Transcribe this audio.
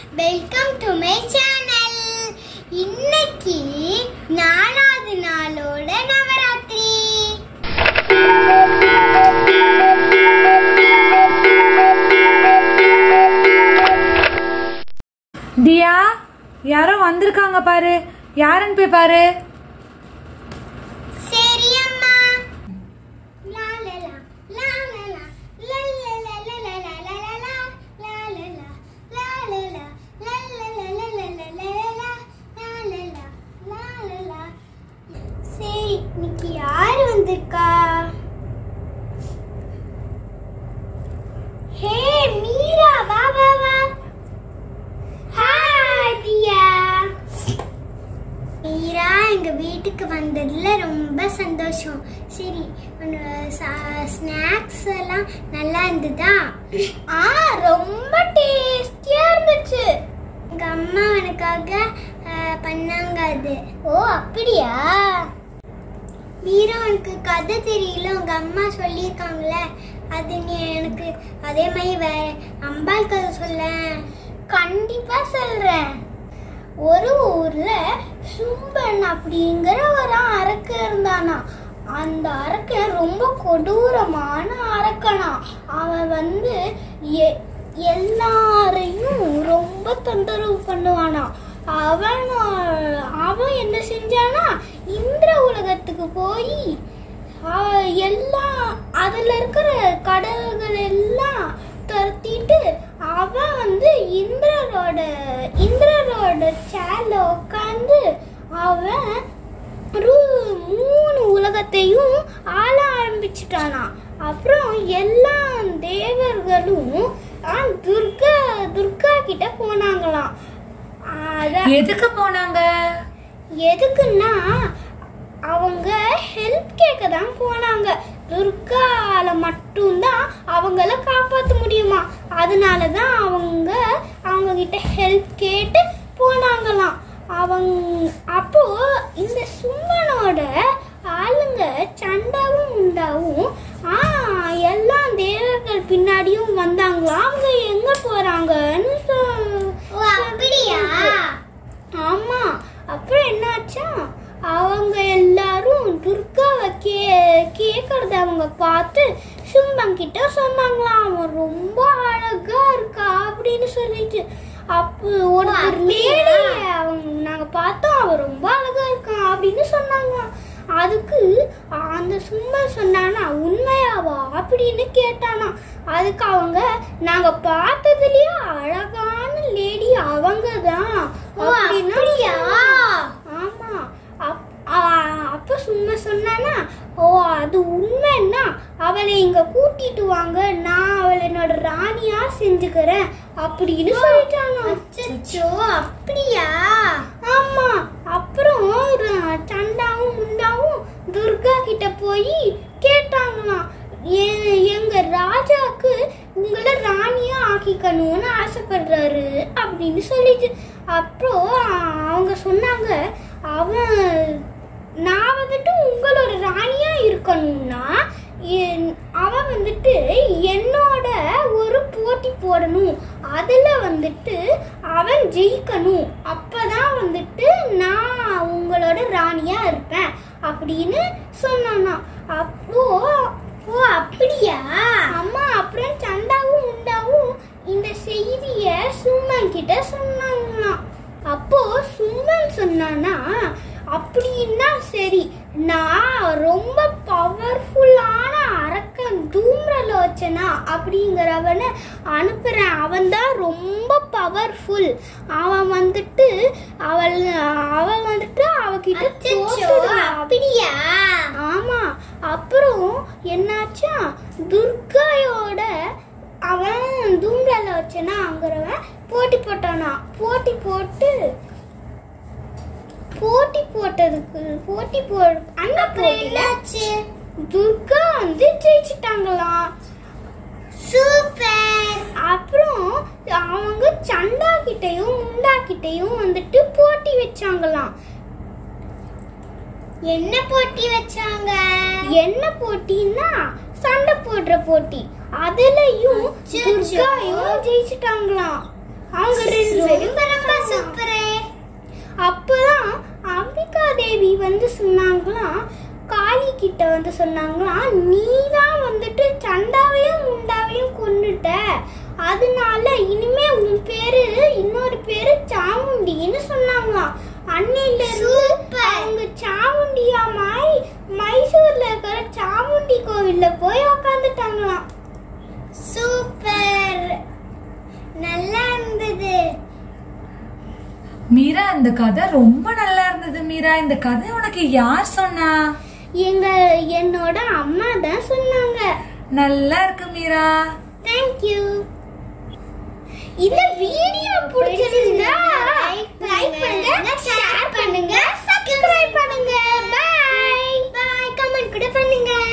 Welcome to my channel இன்னைக்கு நாலாவது நாளோட நவராத்திரி தியா யாரோ வந்திருக்காங்க பாரு யாருன்னு போய் பாரு சரி அம்மா லா லா லா, லா லா லா, லா லா லா லா லா லா லா லா லா, லா லா லா, லா லா லா, லா லா லா லா லா லா லா லா லா, லா லா லா, லா லா லா. சரி இன்னைக்கு யார் வந்திருக்கா ஹே மீரா வா வா வா ஹாய் தியா மீரா எங்க வீட்டுக்கு வந்ததுல ரொம்ப சந்தோஷம் சரி ஸ்நாக்ஸ் எல்லாம் நல்லா இருந்ததா ஆ ரொம்ப டேஸ்டியா இருந்துச்சு எங்க அம்மா எனக்காக அஹ், பண்ணாங்க அது ஓ அப்படியா மீரா உனக்கு கதை தெரியல உங்க அம்மா சொல்லியிருக்காங்களே அது நீ எனக்கு அதே மாதிரி வேற அம்பாள் கதை சொல்ல கண்டிப்பா சொல்றேன் ஒரு ஊர்ல சும்பன் அப்படிங்கிற ஒரு அரக்கன் இருந்தானா அந்த அரக்கன் ரொம்ப கொடூரமான அரக்கனா அவன் வந்து எ- எல்லாரையும் ரொம்ப தொந்தரவு பண்ணுவானா அவன் அவன் என்ன செஞ்சானா இந்திர உலகத்துக்கு போய் அவ- எல்லாம் அதுல இருக்கிற கடல்கள் எல்லாம் துரத்திட்டு அவன் வந்து இந்திரரோட இந்திரரோட சேர்ல உட்காந்து அவன் ஒரு மூணு உலகத்தையும் ஆள ஆரம்பிச்சிட்டானா அப்புறம் எல்லா தேவர்களும் ஆ, துர்கா துர்கா கிட்ட போனாங்களாம் அத- எதுக்கு போனாங்க எதுக்குன்னா அவங்க ஹெல்ப் கேட்க தான் போனாங்க துர்கால மட்டும்தான் அவங்கள காப்பாற்ற முடியுமா அதனால தான் அவங்க அவங்க கிட்ட ஹெல்ப் கேட்டு போனாங்களாம் அவங்க அப்போ இந்த சும்மனோட ஆளுங்க சண்டாவும் உண்டாவும் ஆ எல்லா தேவர்கள் பின்னாடியும் வந்தாங்களாம் அவங்க எங்க போறாங்கன்னு அப்படியா ஆமா அப்புறம் என்னாச்சா அவங்க எல்லாரும் துர்காவை கே கேக்குறத அவங்க பார்த்து சும்பன் கிட்ட சொன்னாங்களாம் அவன் ரொம்ப அழகா இருக்கா அப்படின்னு சொல்லிட்டு அப்போ ஒரு லேடி அவங்க நாங்க பார்த்தோம் அவன் ரொம்ப அழகா இருக்கான் அப்படின்னு சொன்னாங்க அதுக்கு அந்த சும்பன் சொன்னானா உண்மையாவா அப்படின்னு கேட்டானா அதுக்கு அவங்க நாங்க பார்த்ததுலயே அழகான லேடி அவங்க தான் அப்படியா ஆமா அப்- ஆ- அப்ப சும்மா சொன்னானா ஓ அது உண்மைன்னா அவளை இங்க கூட்டிட்டு வாங்க நான் அவளை என்னோட ராணியா செஞ்சுக்கிறேன் அப்படின்னு சொல்லிட்டாங்க அச்சோ அப்படியா ஆமா அப்புறம் ர- சண்டாவும் முண்டாவும் துர்கா கிட்ட போய் கேட்டாங்களாம் "எ- எங்க ராஜாக்கு உங்களை ராணியா ஆக்கிக்கணும்னு ஆசைப்படுறாரு அப்படின்னு சொல்லிட்டு அப்புறம் அவங்க சொன்னாங்க அவன் நான் வந்துட்டு உங்களோட ராணியா இருக்கணும்னா என்- அவன் வந்துட்டு என்னோட ஒரு போட்டி போடணும் அதுல வந்துட்டு அவன் ஜெயிக்கணும் அப்பதான் வந்துட்டு நான் உங்களோட ராணியா இருப்பேன் அப்படின்னு சொன்னானா அப்போ ஓ அப்படியா அம்மா அப்புறம் சண்டாவும் உண்டாவும் இந்த செய்திய சும்மன் கிட்ட சொன்னாங்களாம் அப்போ சும்மன் சொன்னானா அப்படின்னா சரி நான் ரொம்ப பவர்ஃபுல்லான அரக்கன் தூம்ரலோச்சனா அப்படிங்கிறவனை அனுப்புறேன் அவன் தான் ரொம்ப பவர்ஃபுல் அவன் வந்துட்டு அவள் அவன் வந்துட்டு அவகிட்ட தோத்துடுவான். அப்படியா ஆமா அப்புறம் என்னாச்சா துர்காயோட அவன் தூம்ரால வச்சனா அங்கிறவன் போட்டி போட்டானா போட்டி போட்டு போட்டி போட்டதுக்கு போட்டி போ அந்த போட்டியில துர்கா வந்து ஜெயிச்சிட்டாங்களாம் சூப்பர் அப்புறம் அவங்க சண்டா கிட்டயும் முண்டா கிட்டயும் வந்துட்டு போட்டி வச்சாங்களாம் என்ன போட்டி வச்சாங்க என்ன போட்டின்னா சண்டை போடுற போட்டி அதுலயும் அச்சச்சோ. துர்காயும் ஜெயிச்சிட்டாங்களாம் அவங்க ரெண்டு பேரும் ரொம்ப சூப்பரே அப்பதான் அம்பிகா தேவி வந்து சொன்னாங்களாம் காளி கிட்ட வந்து சொன்னாங்களாம் நீ தான் வந்துட்டு சண்டாவையும் முண்டாவையும் கொன்னுட்ட அதனால இனிமே உன் பேரு இன்னொரு பேரு சாமுண்டின்னு சொன்னாங்களாம் அன்னையில இருந்து Super. அவங்க சாமுண்டியா மாறி மைசூர்ல இருக்கிற சாமுண்டி கோவில்ல போய் உக்காந்துட்டாங்களாம் சூப்பர் நல்லா இருந்தது மீரா இந்த கதை ரொம்ப நல்லா இருந்தது மீரா இந்த கதை உனக்கு யார் சொன்னா எங்க என்னோட அம்மா தான் சொன்னாங்க நல்லா இருக்கு மீரா தேங்க்யூ இந்த வீடியோ பிடிச்சிருந்தா லைக் பண்ணுங்க ஷேர் பண்ணுங்க சப்ஸ்கிரைப் பண்ணுங்க பை பாய் கமெண்ட் கூட பண்ணுங்க